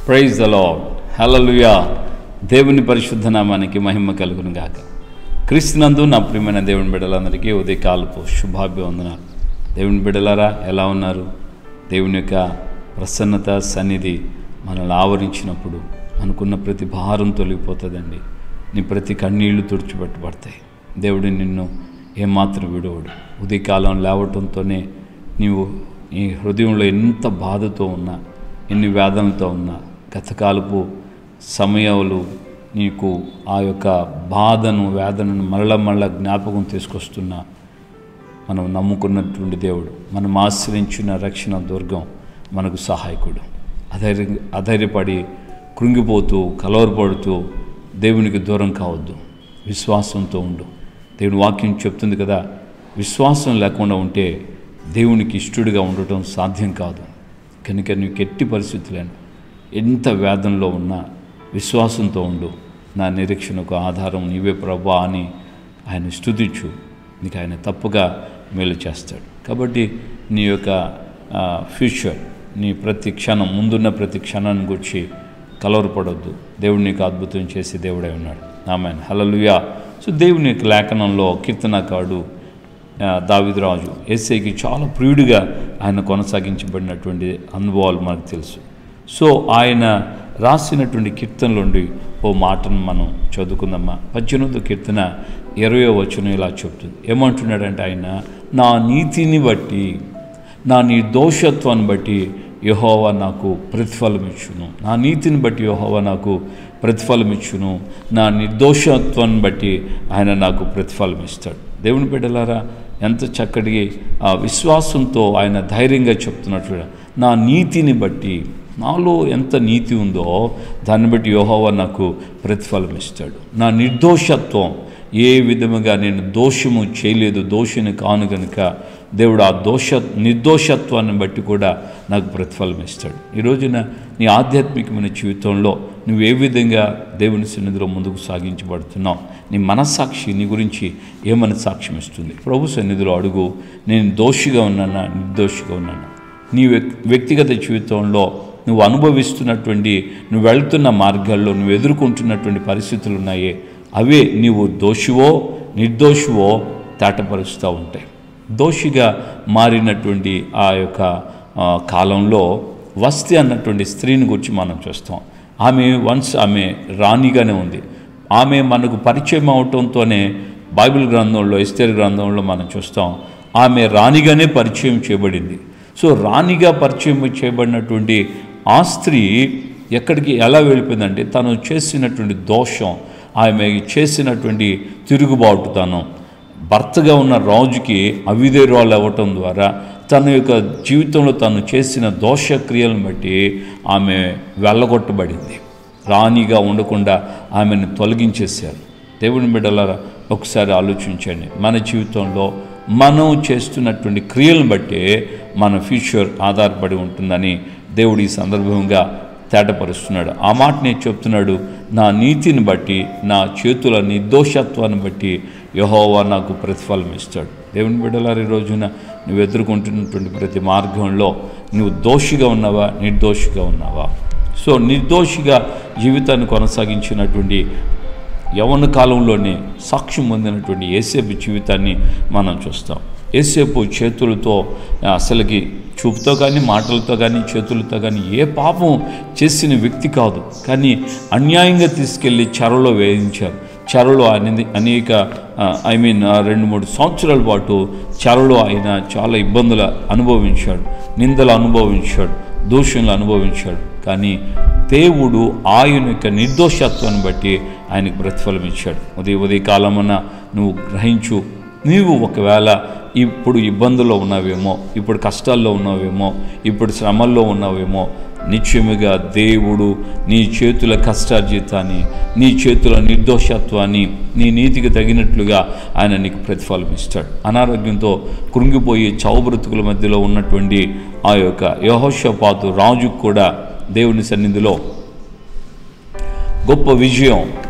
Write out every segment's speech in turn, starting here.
praise the lord హల్లెలూయా దేవుని పరిశుద్ధ నామానికి మహిమ కలుగును గాక క్రీస్తునందు నా ప్రియమైన దేవుని బిడ్డలందరికీ ఉదయకాలపు శుభాభివందనాలు దేవుని బిడ్డలారా ఎలా ఉన్నారు దేవుని యొక్క ప్రసన్నత సన్నిధి మనల్ని ఆవరించినప్పుడు అనుకున్న ప్రతి భారం తొలగిపోతుందండి నీ ప్రతి కన్నీళ్లు తుడిచిపెట్టబడతాయి దేవుడు నిన్ను ఏమాత్రం విడవడు ఉదయకాలం లేవటంతోనే నీవు నీ హృదయంలో ఎంత బాధతో ఉన్నా ఎన్ని వేదనలతో ఉన్నా గతకాలపు సమయాలు నీకు ఆ యొక్క బాధను వేదనను మరల మరల జ్ఞాపకం తీసుకొస్తున్నా మనం నమ్ముకున్నటువంటి దేవుడు మనం ఆశ్రయించిన రక్షణ దుర్గం మనకు సహాయకుడు అధైర్య అధైర్యపడి కృంగిపోతూ కలవరపడుతూ దేవునికి దూరం కావద్దు విశ్వాసంతో ఉండు దేవుని వాక్యం చెప్తుంది కదా విశ్వాసం లేకుండా ఉంటే దేవునికి ఇష్టడుగా ఉండటం సాధ్యం కాదు కనుక నీకు ఎట్టి పరిస్థితులను ఎంత వేదనలో ఉన్నా విశ్వాసంతో ఉండు నా నిరీక్షణకు ఆధారం నీవే ప్రభా అని ఆయన స్తుతించు నీకు ఆయన తప్పుగా మేలు చేస్తాడు కాబట్టి నీ యొక్క ఆ, ఫ్యూచర్ నీ ప్రతి క్షణం ముందున్న ప్రతి క్షణాన్ని గురించి కలవరపడొద్దు దేవుడు నీకు అద్భుతం చేసి దేవుడై ఉన్నాడు ఆమె హలలుయా సో దేవుని యొక్క లేఖనంలో కీర్తనకాడు ఆ, దావీదురాజు ఎస్ఐకి చాలా ప్రియుడిగా ఆయన కొనసాగించబడినటువంటి అనుభవాలు మనకు తెలుసు సో ఆయన రాసినటువంటి కీర్తనల నుండి ఓ మాటను మనం చదువుకుందామా పద్దెనిమిదో కీర్తన ఇరవయో వచనం ఇలా చెప్తుంది ఏమంటున్నాడంటే ఆయన నా నీతిని బట్టి నా నిర్దోషత్వాన్ని బట్టి యహోవా నాకు ప్రతిఫలం ఇచ్చును నా నీతిని బట్టి యహోవా నాకు ప్రతిఫలం ఇచ్చును నా నిర్దోషత్వాన్ని బట్టి ఆయన నాకు ప్రతిఫలం ఇస్తాడు దేవుని బిడ్డలారా ఎంత చక్కటి ఆ విశ్వాసంతో ఆయన ధైర్యంగా చెప్తున్నట్లు నా నీతిని బట్టి నాలో ఎంత నీతి ఉందో దాన్ని బట్టి యోహోవా నాకు ప్రతిఫలం ఇస్తాడు నా నిర్దోషత్వం ఏ విధముగా నేను దోషము చేయలేదు దోషిని కాను కనుక దేవుడు ఆ దోష నిర్దోషత్వాన్ని బట్టి కూడా నాకు ప్రతిఫలం ఇస్తాడు ఈ రోజున నీ ఆధ్యాత్మికమైన జీవితంలో నువ్వు ఏ విధంగా దేవుని సన్నిధిలో ముందుకు సాగించబడుతున్నావు నీ మనస్సాక్షి నీ గురించి ఏమని సాక్ష్యం ఇస్తుంది ప్రభు సన్నిధిలో అడుగు నేను దోషిగా ఉన్నానా నిర్దోషిగా ఉన్నానా నీ వ్యక్- వ్యక్తిగత జీవితంలో నువ్వు అనుభవిస్తున్నటువంటి నువ్వు వెళ్తున్న మార్గాల్లో నువ్వు ఎదుర్కొంటున్నటువంటి పరిస్థితులు ఉన్నాయే అవే నీవు దోషివో నిర్దోషివో తేటపరుస్తూ ఉంటాయి దోషిగా మారినటువంటి ఆ యొక్క ఆ, కాలంలో వస్తి అన్నటువంటి స్త్రీని గురించి మనం చూస్తాం ఆమె వన్స్ ఆమె రాణిగానే ఉంది ఆమె మనకు పరిచయం అవటంతోనే బైబిల్ గ్రంథంలో ఎస్తేర్ గ్రంథంలో మనం చూస్తాం ఆమె రాణిగానే పరిచయం చేయబడింది సో రాణిగా పరిచయం చేయబడినటువంటి ఆ స్త్రీ ఎక్కడికి ఎలా వెళ్ళిపోయిందంటే తను చేసినటువంటి దోషం ఆమె చేసినటువంటి తిరుగుబాటుతనం భర్తగా ఉన్న రాజుకి అవిధేయురాలు అవ్వటం ద్వారా తన యొక్క జీవితంలో తను చేసిన దోషక్రియలను బట్టి ఆమె వెళ్ళగొట్టబడింది రాణిగా ఉండకుండా ఆమెను తొలగించేశారు దేవుని బిడ్డలారా ఒకసారి ఆలోచించండి మన జీవితంలో మనం చేస్తున్నటువంటి క్రియలను బట్టే మన ఫ్యూచర్ ఆధారపడి ఉంటుందని దేవుడు ఈ సందర్భంగా తేటపరుస్తున్నాడు ఆ మాట నేను చెప్తున్నాడు నా నీతిని బట్టి నా చేతుల నిర్దోషత్వాన్ని బట్టి యహోవా నాకు ప్రతిఫలం ఇస్తాడు దేవుని బిడ్డలారు ఈ రోజున నువ్వు ఎదుర్కొంటున్నటువంటి ప్రతి మార్గంలో నువ్వు దోషిగా ఉన్నావా నిర్దోషిగా ఉన్నావా సో నిర్దోషిగా జీవితాన్ని కొనసాగించినటువంటి యవన కాలంలోనే సాక్ష్యం పొందినటువంటి ఏసేపు జీవితాన్ని మనం చూస్తాం ఏసేపు చేతులతో అసలుకి చూపుతో కానీ మాటలతో కానీ చేతులతో కానీ ఏ పాపం చేసిన వ్యక్తి కాదు కానీ అన్యాయంగా తీసుకెళ్ళి చెరలో వేయించారు చెరలో ఆయన అనేక ఐ మీన్ రెండు మూడు సంవత్సరాల పాటు చెరలో ఆయన చాలా ఇబ్బందులు అనుభవించాడు నిందలు అనుభవించాడు దూషణలు అనుభవించాడు కానీ దేవుడు ఆయన యొక్క నిర్దోషత్వాన్ని బట్టి ఆయనకు ప్రతిఫలం ఇచ్చాడు ఉదయ ఉదయ కాలమున నువ్వు గ్రహించు నీవు ఒకవేళ ఇప్పుడు ఇబ్బందుల్లో ఉన్నావేమో ఇప్పుడు కష్టాల్లో ఉన్నావేమో ఇప్పుడు శ్రమల్లో ఉన్నావేమో నిత్యముగా దేవుడు నీ చేతుల కష్టార్జితాన్ని నీ చేతుల నిర్దోషత్వాన్ని నీ నీతికి తగినట్లుగా ఆయన నీకు ప్రతిఫలం ఇస్తాడు అనారోగ్యంతో కృంగిపోయి చావు బ్రతుకుల మధ్యలో ఉన్నటువంటి ఆ యొక్క యహోషపాతు రాజుకు కూడా దేవుని సన్నిధిలో గొప్ప విజయం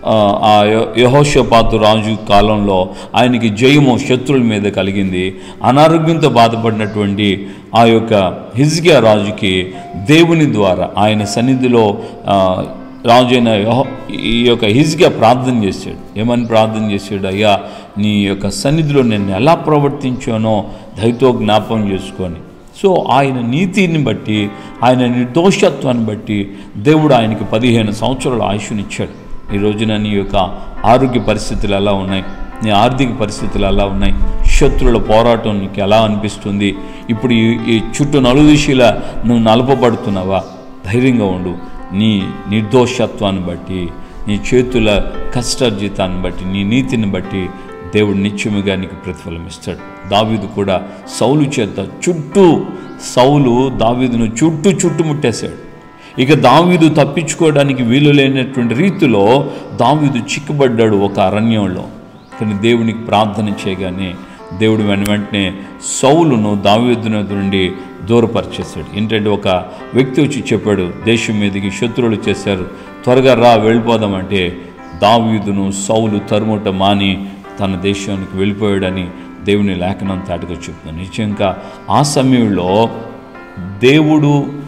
ఆ, ఆ యె- యెహోషాపాతు రాజు కాలంలో ఆయనకి జయము శత్రువుల మీద కలిగింది అనారోగ్యంతో బాధపడినటువంటి ఆ యొక్క హిజ్కియా రాజుకి దేవుని ద్వారా ఆయన సన్నిధిలో ఆ, రాజు అయిన యెహో- ఈ యొక్క హిజ్కియా ప్రార్థన చేశాడు ఏమని ప్రార్థన చేశాడు అయ్యా నీ యొక్క సన్నిధిలో నేను ఎలా ప్రవర్తించానో దయతో జ్ఞాపకం చేసుకొని సో ఆయన నీతిని బట్టి ఆయన నిర్దోషత్వాన్ని బట్టి దేవుడు ఆయనకి పదిహేను సంవత్సరాల ఆయుష్నిచ్చాడు ఈ రోజున నీ యొక్క ఆరోగ్య పరిస్థితులు ఎలా ఉన్నాయి నీ ఆర్థిక పరిస్థితులు ఎలా ఉన్నాయి శత్రువుల పోరాటం నీకు ఎలా అనిపిస్తుంది ఇప్పుడు ఈ ఈ చుట్టూ నలుదిశలా నువ్వు నలపబడుతున్నావా ధైర్యంగా ఉండు నీ నిర్దోషత్వాన్ని బట్టి నీ చేతుల కష్టార్జితాన్ని బట్టి నీ నీతిని బట్టి దేవుడు నిత్యముగా నీకు ప్రతిఫలం ఇస్తాడు దావీదు కూడా సౌలు చేత చుట్టూ సౌలు దావీదును చుట్టూ చుట్టుముట్టేశాడు ఇక దావీదు తప్పించుకోవడానికి వీలు లేనటువంటి రీతిలో దావీదు చిక్కుబడ్డాడు ఒక అరణ్యంలో కానీ దేవునికి ప్రార్థన చేయగానే దేవుడు వెన వెంటనే సౌలును దావీదున నుండి దూరపరిచేశాడు ఏంటంటే ఒక వ్యక్తి వచ్చి చెప్పాడు దేశం మీదకి శత్రువులు చేశారు త్వరగా రా వెళ్ళిపోదామంటే దావీదును సౌలు తరుముట మాని తన దేశానికి వెళ్ళిపోయాడని దేవుని లేఖనం తాటుగా చెప్తున్నాను నిజంగా ఆ సమయంలో దేవుడు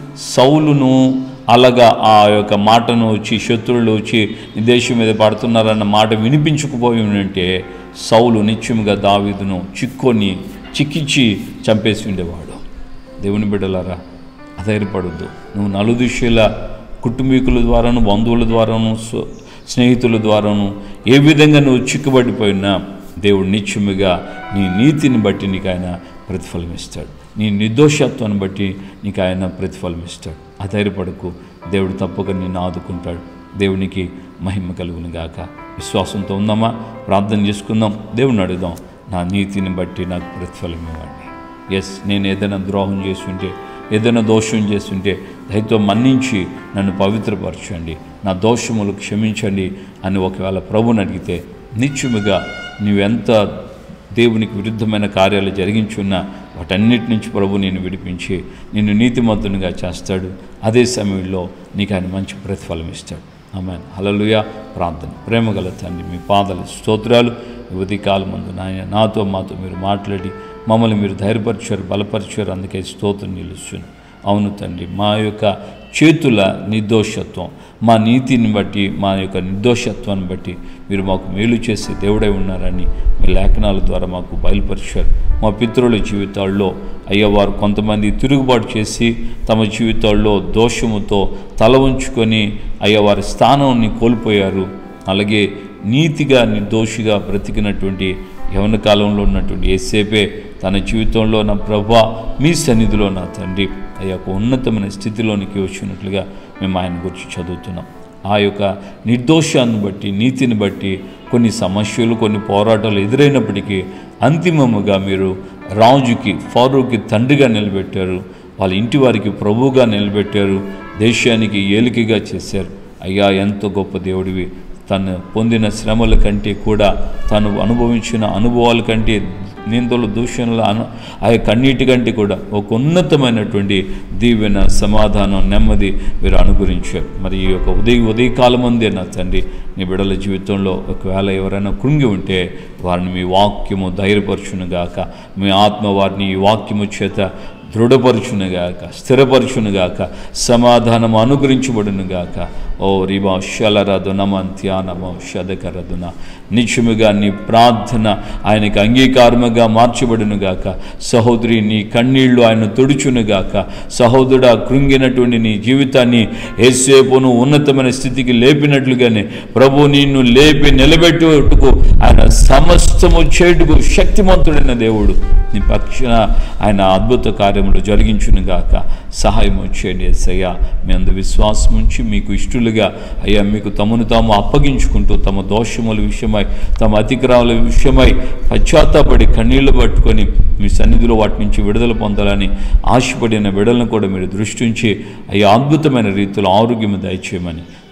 సౌలును అలాగా ఆ యొక్క మాటను వచ్చి శత్రువులు వచ్చి నీ దేశం మీద పడుతున్నారన్న మాట వినిపించకపోయి ఉంటే సౌలు నిత్యముగా దావీదును చిక్కొని చిక్కించి చంపేసి ఉండేవాడు దేవుని బిడ్డలారా అధైర్యపడొద్దు నువ్వు నలుదిశల కుటుంబీకుల ద్వారాను బంధువుల ద్వారాను స్వ- స్నేహితుల ద్వారాను ఏ విధంగా నువ్వు చిక్కుబడిపోయినా దేవుడు నిత్యముగా నీ నీతిని బట్టి నీకు ఆయన ప్రతిఫలం ఇస్తాడు నీ నిర్దోషత్వాన్ని బట్టి నీకు ఆయన ప్రతిఫలం ఇస్తాడు అధైర్యపడకు దేవుడు తప్పక నిన్ను ఆదుకుంటాడు దేవునికి మహిమ కలుగును గాక విశ్వాసంతో ఉందామా ప్రార్థన చేసుకుందాం దేవుని అడుగుదాం నా నీతిని బట్టి నాకు ప్రతిఫలం ఇవ్వండి ఎస్ నేను ఏదైనా ద్రోహం చేస్తుంటే ఏదైనా దోషం చేస్తుంటే దయతో మన్నించి నన్ను పవిత్రపరచండి నా దోషములు క్షమించండి అని ఒకవేళ ప్రభుని అడిగితే నిత్యముగా నీవెంత దేవునికి విరుద్ధమైన కార్యాలు జరిగించున్నా వాటన్నిటి నుంచి ప్రభు నేను విడిపించి నిన్ను నీతిమంతునిగా చేస్తాడు అదే సమయంలో నీకు ఆయన మంచి ప్రతిఫలం ఇస్తాడు ఆమె హలలుయ ప్రార్థన ప్రేమగల తండ్రి మీ పాదల స్తోత్రాలు యువతి కాలం ముందు నాయన నాతో మాతో మీరు మాట్లాడి మమ్మల్ని మీరు ధైర్యపరిచారు బలపరిచారు అందుకే స్తోత్రం నిలుస్తుంది అవును తండ్రి మా యొక్క చేతుల నిర్దోషత్వం మా నీతిని బట్టి మా యొక్క నిర్దోషత్వాన్ని బట్టి మీరు మాకు మేలు చేసే దేవుడై ఉన్నారని మీ లేఖనాల ద్వారా మాకు బయలుపరిచారు మా పితరుల జీవితాల్లో అయ్యా వారు కొంతమంది తిరుగుబాటు చేసి తమ జీవితాల్లో దోషముతో తల ఉంచుకొని అయ్యా వారి స్థానాన్ని కోల్పోయారు అలాగే నీతిగా నిర్దోషిగా బ్రతికినటువంటి యవన కాలంలో ఉన్నటువంటి ఏసేపే తన జీవితంలో నా ప్రభా మీ సన్నిధిలో నా తండ్రి ఆ యొక్క ఉన్నతమైన స్థితిలోనికి వచ్చినట్లుగా మేము ఆయన గురించి చదువుతున్నాం ఆ యొక్క నిర్దోషాన్ని బట్టి నీతిని బట్టి కొన్ని సమస్యలు కొన్ని పోరాటాలు ఎదురైనప్పటికీ అంతిమముగా మీరు రాజుకి ఫారూక్కి తండ్రిగా నిలబెట్టారు వాళ్ళ ఇంటి వారికి ప్రభువుగా నిలబెట్టారు దేశానికి ఏలికగా చేశారు అయ్యా ఎంతో గొప్ప దేవుడివి తను పొందిన శ్రమల కంటే కూడా తను అనుభవించిన అనుభవాల కంటే నిందలు దూషణల అను ఆ యొక్క కన్నీటి కంటే కూడా ఒక ఉన్నతమైనటువంటి దీవెన సమాధానం నెమ్మది మీరు అనుగురించారు మరి ఈ యొక్క ఉదయ ఉదయకాలం అందే నా తండ్రి నీ బిడల జీవితంలో ఒకవేళ ఎవరైనా కృంగి ఉంటే వారిని మీ వాక్యము ధైర్యపరచునుగాక మీ ఆత్మ వారిని ఈ వాక్యము చేత దృఢపరచునుగాక స్థిరపరచునుగాక సమాధానం అనుగ్రహించబడునుగాక ఓ రివా శలరదు నమంత్యానమో శదకరదున నిత్యముగా నీ ప్రార్థన ఆయనకి అంగీకారముగా మార్చబడునుగాక సహోదరి నీ కన్నీళ్లు ఆయన తుడుచునుగాక సహోదరుడా కృంగినటువంటి నీ జీవితాన్ని ఏసేపును ఉన్నతమైన స్థితికి లేపినట్లుగానే ప్రభు నిన్ను లేపి నిలబెట్టుటకు ఆయన సమస్తము చేటుకు శక్తిమంతుడైన దేవుడు నీ పక్షన ఆయన అద్భుత కార్యములు జరిగించునుగాక సహాయం వచ్చేయండి ఎస్సయ్యా మీ అందు విశ్వాసం ఉంచి మీకు ఇష్టలుగా అయ్యా మీకు తమను తాము అప్పగించుకుంటూ తమ దోషముల విషయమై తమ అతిక్రమాల విషయమై పశ్చాత్తాపడి కన్నీళ్లు పట్టుకొని మీ సన్నిధిలో వాటి నుంచి విడుదల పొందాలని ఆశపడిన విడలను కూడా మీరు దృష్టించి అయ్యా అద్భుతమైన రీతిలో ఆరోగ్యం దయచేయమని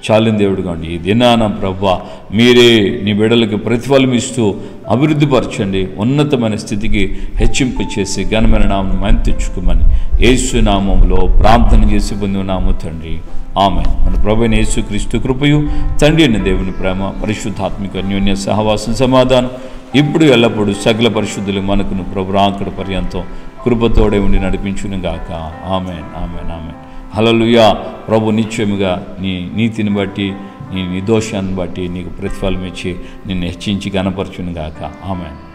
చాలిన దేవుడు కాండి ఈ దినాన ప్రభా మీరే నీ బిడ్డలకు ప్రతిఫలం ఇస్తూ అభివృద్ధి పరచండి ఉన్నతమైన స్థితికి హెచ్చింపు చేసి ఘనమైన నామం మంచి తెచ్చుకోమని యేసు నామంలో ప్రార్థన చేసి పొంది ఉన్నాము తండ్రి ఆమె మన ప్రభు యేసు క్రీస్తు కృపయు తండ్రి అయిన దేవుని ప్రేమ పరిశుద్ధాత్మిక అన్యోన్య సహవాసం సమాధానం ఇప్పుడు ఎల్లప్పుడూ సకల పరిశుద్ధులు మనకును ప్రభు రాకడ పర్యంతం కృపతోడే ఉండి నడిపించును గాక ఆమెన్ ఆమెన్ ఆమెన్ హలలుయా ప్రభు నిత్యముగా నీ నీతిని బట్టి నీ నిర్దోషాన్ని బట్టి నీకు ప్రతిఫలం ఇచ్చి నిన్ను హెచ్చించి కనపరచును గాక ఆమెన్